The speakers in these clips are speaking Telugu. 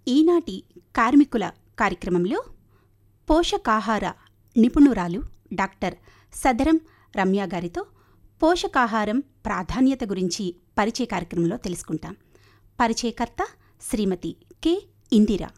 ఈనాటి కార్మికుల కార్యక్రమంలో పోషకాహార నిపుణురాలు డాక్టర్ సదరం రమ్య గారితో పోషకాహారం ప్రాధాన్యత గురించి పరిచయ కార్యక్రమంలో తెలుసుకుంటాం పరిచయకర్త శ్రీమతి కె ఇందిరా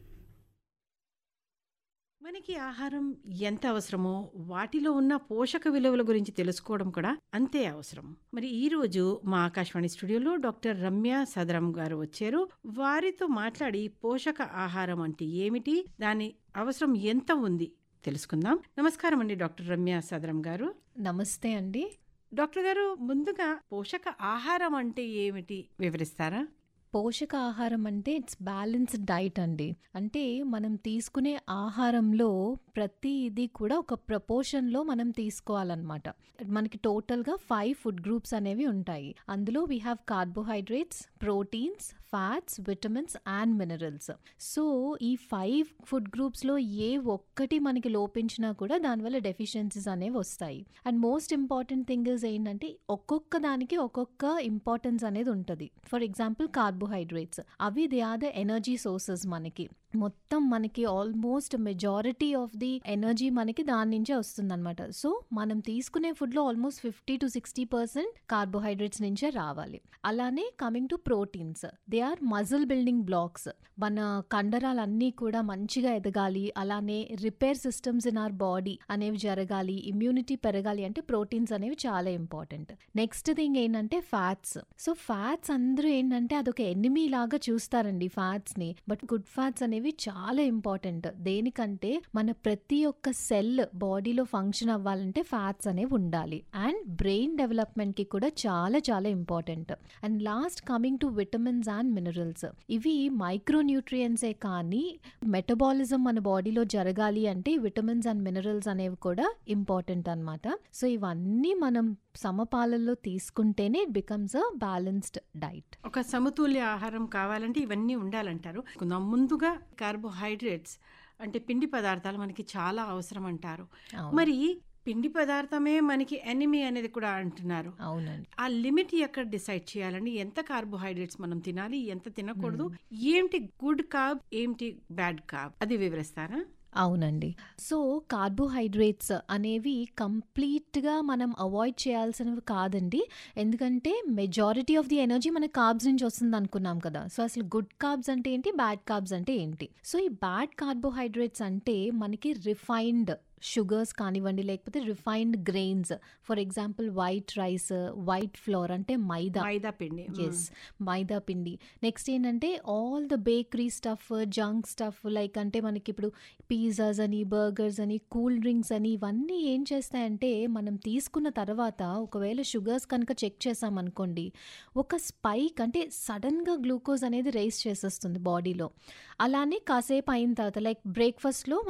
మనకి ఆహారం ఎంత అవసరమో వాటిలో ఉన్న పోషక విలువల గురించి తెలుసుకోవడం కూడా అంతే అవసరం మరి ఈ రోజు మా ఆకాశవాణి స్టూడియోలో డాక్టర్ రమ్య సదరం గారు వచ్చారు వారితో మాట్లాడి పోషక ఆహారం అంటే ఏమిటి దాని అవసరం ఎంత ఉంది తెలుసుకుందాం నమస్కారం అండి డాక్టర్ రమ్య సదరం గారు నమస్తే అండి డాక్టర్ గారు ముందుగా పోషక ఆహారం అంటే ఏమిటి వివరిస్తారా పోషక ఆహారం అంటే ఇట్స్ బ్యాలెన్స్డ్ డైట్ అండి అంటే మనం తీసుకునే ఆహారంలో ప్రతి ఇది కూడా ఒక ప్రపోర్షన్లో మనం తీసుకోవాలన్నమాట మనకి టోటల్గా ఫైవ్ ఫుడ్ గ్రూప్స్ అనేవి ఉంటాయి అందులో we have carbohydrates proteins fats vitamins and minerals so ఈ ఫైవ్ ఫుడ్ గ్రూప్స్లో ఏ ఒక్కటి మనకి లోపించినా కూడా దానివల్ల డెఫిషియన్సీస్ అనేవి వస్తాయి and most important thing is ఏంటంటే ఒక్కొక్క దానికి ఒక్కొక్క ఇంపార్టెన్స్ అనేది ఉంటుంది ఫర్ ఎగ్జాంపుల్ కార్బోహైడ్రేట్స్ అవి they are the energy sources మనకి మొత్తం మనకి almost majority of the energy మనకి దాని నుంచే వస్తుందన్నమాట సో మనం తీసుకునే ఫుడ్లో almost fifty to sixty percent carbohydrates నుంచే రావాలి అలానే coming to proteins they are muscle building blocks మన కండరాలన్నీ కూడా మంచిగా ఎదగాలి అలానే repair systems in our body అనేవి జరగాలి ఇమ్యూనిటీ పెరగాలి అంటే ప్రోటీన్స్ అనేవి చాలా ఇంపార్టెంట్ నెక్స్ట్ థింగ్ ఏంటంటే ఫ్యాట్స్ సో ఫ్యాట్స్ అందరూ ఏంటంటే అదొక ఎనిమీ లాగా చూస్తారండి ఫ్యాట్స్ ని బట్ గుడ్ ఫ్యాట్స్ అనేవి చాలా ఇంపార్టెంట్ దేనికంటే మన ప్రతి ఒక్క సెల్ బాడీలో ఫంక్షన్ అవ్వాలంటే ఫ్యాట్స్ అనేవి ఉండాలి అండ్ బ్రెయిన్ డెవలప్మెంట్ కి కూడా చాలా చాలా important and last coming to vitamins and minerals ఇవి మైక్రో న్యూట్రియంట్సే కానీ మెటబాలిజం మన బాడీలో జరగాలి అంటే విటమిన్స్ అండ్ మినరల్స్ అనేవి కూడా ఇంపార్టెంట్ అన్నమాట సో ఇవన్నీ మనం సమపాలల్లో తీసుకుంటేనే it becomes a balanced diet ఒక సమతుల్య ఆహారం కావాలంటే ఇవన్నీ ఉండాలంటారు కొందాం. ముందుగా కార్బోహైడ్రేట్స్ అంటే పిండి పదార్థాలు మనకి చాలా అవసరం అంటారు మరి పిండి పదార్థమే మనకి ఎనిమి అనేది కూడా అంటున్నారు అవునండి ఆ లిమిట్ ఎక్కడ డిసైడ్ చేయాలండి ఎంత కార్బోహైడ్రేట్స్ మనం తినాలి ఎంత తినకూడదు ఏంటి గుడ్ కాబ్ ఏంటి బ్యాడ్ కాబ్ అది వివరిస్తారా అవునండి సో కార్బోహైడ్రేట్స్ అనేవి కంప్లీట్గా మనం అవాయిడ్ చేయాల్సినవి కాదండి ఎందుకంటే మెజారిటీ ఆఫ్ ది ఎనర్జీ మన కార్బ్స్ నుంచి వస్తుంది అనుకున్నాం కదా సో అసలు గుడ్ కార్బ్స్ అంటే ఏంటి బ్యాడ్ కార్బ్స్ అంటే ఏంటి సో ఈ బ్యాడ్ కార్బోహైడ్రేట్స్ అంటే మనకి రిఫైన్డ్ షుగర్స్ కానివ్వండి లేకపోతే refined grains for example white rice white flour అంటే మైదా మైదా పిండి ఎస్ మైదా పిండి నెక్స్ట్ ఏంటంటే all the bakery stuff junk stuff like అంటే మనకి ఇప్పుడు పిజ్జాస్ అని బర్గర్స్ అని కూల్ డ్రింక్స్ అని ఇవన్నీ ఏం చేస్తాయంటే మనం తీసుకున్న తర్వాత ఒకవేళ షుగర్స్ కనుక చెక్ చేసామనుకోండి ఒక స్పైక్ అంటే సడన్గా గ్లూకోజ్ అనేది రైస్ చేసేస్తుంది బాడీలో అలానే కాసేపు అయిన తర్వాత లైక్ బ్రేక్ఫాస్ట్లో